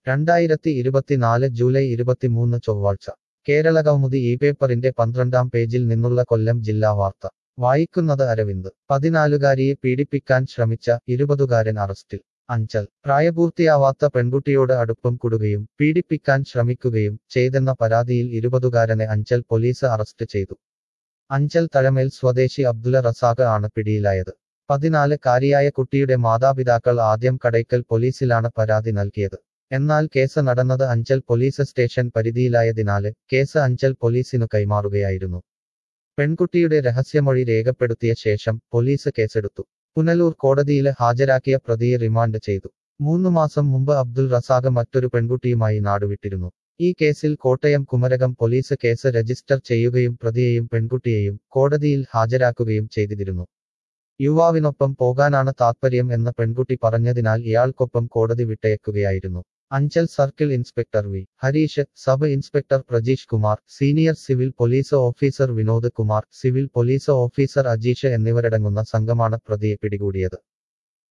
രണ്ടായിരത്തി ഇരുപത്തിനാല് ജൂലൈ ഇരുപത്തിമൂന്ന് ചൊവ്വാഴ്ച കേരള കൗമുദി ഈ പേപ്പറിന്റെ പന്ത്രണ്ടാം പേജിൽ നിന്നുള്ള കൊല്ലം ജില്ലാ വാർത്ത വായിക്കുന്നത് അരവിന്ദ് പതിനാലുകാരിയെ പീഡിപ്പിക്കാൻ ശ്രമിച്ച ഇരുപതുകാരൻ അറസ്റ്റിൽ അഞ്ചൽ പ്രായപൂർത്തിയാവാത്ത പെൺകുട്ടിയോട് അടുപ്പം കൂടുകയും പീഡിപ്പിക്കാൻ ശ്രമിക്കുകയും ചെയ്തെന്ന പരാതിയിൽ ഇരുപതുകാരനെ അഞ്ചൽ പോലീസ് അറസ്റ്റ് ചെയ്തു അഞ്ചൽ തഴമേൽ സ്വദേശി അബ്ദുല റസാഖ് ആണ് പിടിയിലായത് പതിനാല് കാരിയായ കുട്ടിയുടെ മാതാപിതാക്കൾ ആദ്യം കടയ്ക്കൽ പോലീസിലാണ് പരാതി നൽകിയത് എന്നാൽ കേസ് നടന്നത് അഞ്ചൽ പോലീസ് സ്റ്റേഷൻ പരിധിയിലായതിനാല് കേസ് അഞ്ചൽ പോലീസിനു കൈമാറുകയായിരുന്നു പെൺകുട്ടിയുടെ രഹസ്യമൊഴി രേഖപ്പെടുത്തിയ ശേഷം പോലീസ് കേസെടുത്തു പുനലൂർ കോടതിയില് ഹാജരാക്കിയ പ്രതിയെ റിമാൻഡ് ചെയ്തു മൂന്നു മാസം മുമ്പ് അബ്ദുൾ റസാഖ് മറ്റൊരു പെൺകുട്ടിയുമായി നാടുവിട്ടിരുന്നു ഈ കേസിൽ Kottayam Kumarakom police case register ചെയ്യുകയും പ്രതിയെയും പെൺകുട്ടിയെയും കോടതിയിൽ ഹാജരാക്കുകയും ചെയ്തിരുന്നു യുവാവിനൊപ്പം പോകാനാണ് താത്പര്യം എന്ന പെൺകുട്ടി പറഞ്ഞതിനാൽ ഇയാൾക്കൊപ്പം കോടതി വിട്ടയക്കുകയായിരുന്നു Anchal circle inspector V Harish sub inspector Prajeesh Kumar senior civil police officer Vinod Kumar civil police officer Ajeesh എന്നിവരടങ്ങുന്ന സംഘമാണ് പ്രതിയെ പിടികൂടിയത്